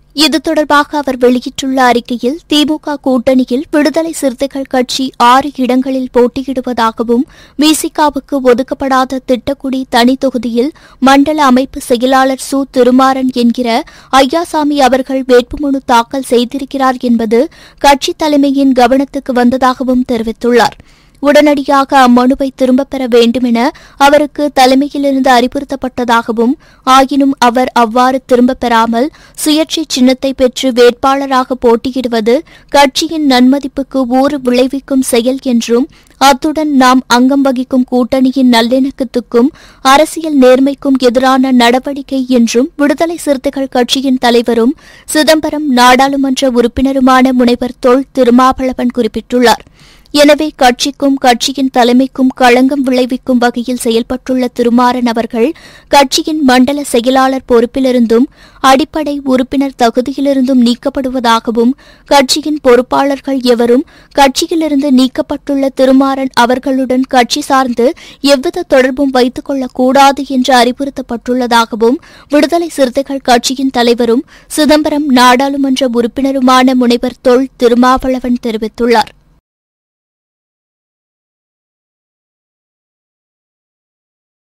இது தொடர்பாக அவர் வெளியிட்டுள்ள அறிக்கையில் திமுக கூட்டணியில் விடுதலை சிறுத்தைகள் கட்சி ஆறு இடங்களில் போட்டியிடுவதாகவும் விசிகாவுக்கு ஒதுக்கப்படாத திட்டக்குடி தனி தொகுதியில் மண்டல அமைப்பு செயலாளர் சு திருமாறன் என்கிற ஐயாசாமி அவர்கள் வேட்புமனு தாக்கல் செய்திருக்கிறார் என்பது கட்சித் தலைமையின் கவனத்துக்கு வந்ததாகவும் தெரிவித்துள்ளார் உடனடியாக அம்மனுவை திரும்பப் பெற வேண்டுமென அவருக்கு தலைமையிலிருந்து அறிவுறுத்தப்பட்டதாகவும் ஆயினும் அவர் அவ்வாறு திரும்பப் பெறாமல் சுயேட்சை சின்னத்தை பெற்று வேட்பாளராக போட்டியிடுவது கட்சியின் நன்மதிப்புக்கு ஊறு விளைவிக்கும் செயல் என்றும் அத்துடன் நாம் அங்கம் வகிக்கும் கூட்டணியின் நல்லிணக்கத்துக்கும் அரசியல் நேர்மைக்கும் எதிரான நடவடிக்கை என்றும் விடுதலை சிறுத்தைகள் கட்சியின் தலைவரும் சிதம்பரம் நாடாளுமன்ற உறுப்பினருமான முனைவர் தொல் திருமாவளவன் குறிப்பிட்டுள்ளார் எனவே கட்சிக்கும் கட்சியின் தலைமைக்கும் களங்கம் விளைவிக்கும் வகையில் செயல்பட்டுள்ள திருமாறன் அவர்கள் கட்சியின் மண்டல செயலாளர் பொறுப்பிலிருந்தும் அடிப்படை உறுப்பினர் தகுதியிலிருந்தும் நீக்கப்படுவதாகவும் கட்சியின் பொறுப்பாளர்கள் எவரும் கட்சியிலிருந்து நீக்கப்பட்டுள்ள திருமாறன் அவர்களுடன் கட்சி சார்ந்து எவ்வித தொடர்பும் வைத்துக் கொள்ளக்கூடாது என்று அறிவுறுத்தப்பட்டுள்ளதாகவும் விடுதலை சிறுத்தைகள் கட்சியின் தலைவரும் சிதம்பரம் நாடாளுமன்ற உறுப்பினருமான முனைவர் தொல் திருமாவளவன் தெரிவித்துள்ளார்